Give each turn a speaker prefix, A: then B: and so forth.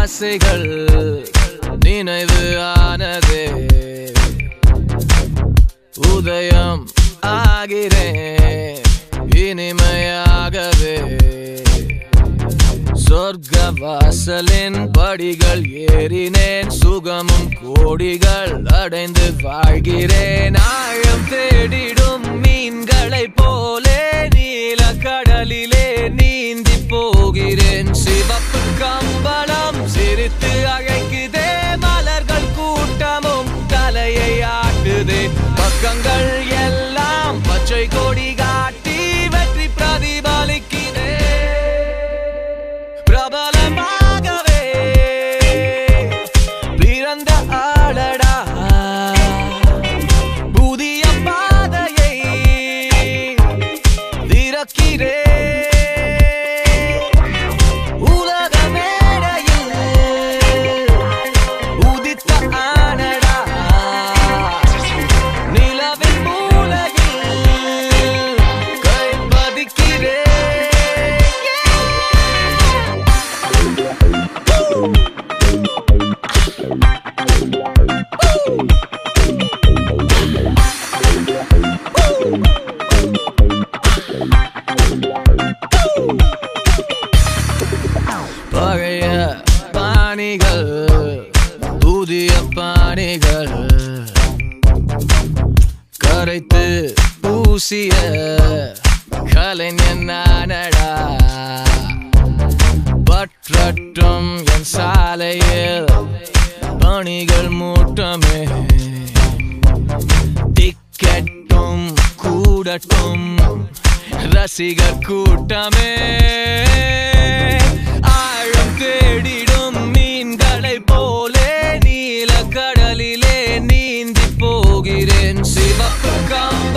A: ஆசைகள் நினைவு ஆனதே உதயம் ஆகிறேன் இனிமையாகவே சொர்க்க வாசலின் படிகள் ஏறினேன் சுகமும் கோடிகள் அடைந்து வாழ்கிறேன் ஆழம் தேடிடும் மீன்களை போலே நீல கடலிலே நீந்தி போகிறேன் சிவப்பு கம்பளம் சிரித்து அழைக்குதே மலர்கள் கூட்டமும் தலையை ஆட்டுதே பக்கங்கள் எல்லாம் பச்சை கொடி காட்டி வெற்றி பிரதிபலிக்கிறே பிரபலமாகவே பிறந்த ஆளடா புதிய பாதையை திறக்கிறே உலக மேடையில் உதித்த ஆனடா நிலவின் மூலையில் கை பதிக்கிறேன் பழைய பாணிகள் புதிய பாணிகள் கரைத்து பூசிய கலைஞன் நானடா பற்றட்டும் என் சாலையில் பணிகள் மூட்டமே டிக்கெட்டும் கூடட்டும் ரசிகர் கூட்டமே ஆழம் தேடிடும் மீன்களை போலே நீல கடலிலே நீந்தி போகிறேன் சிவப்பு கம்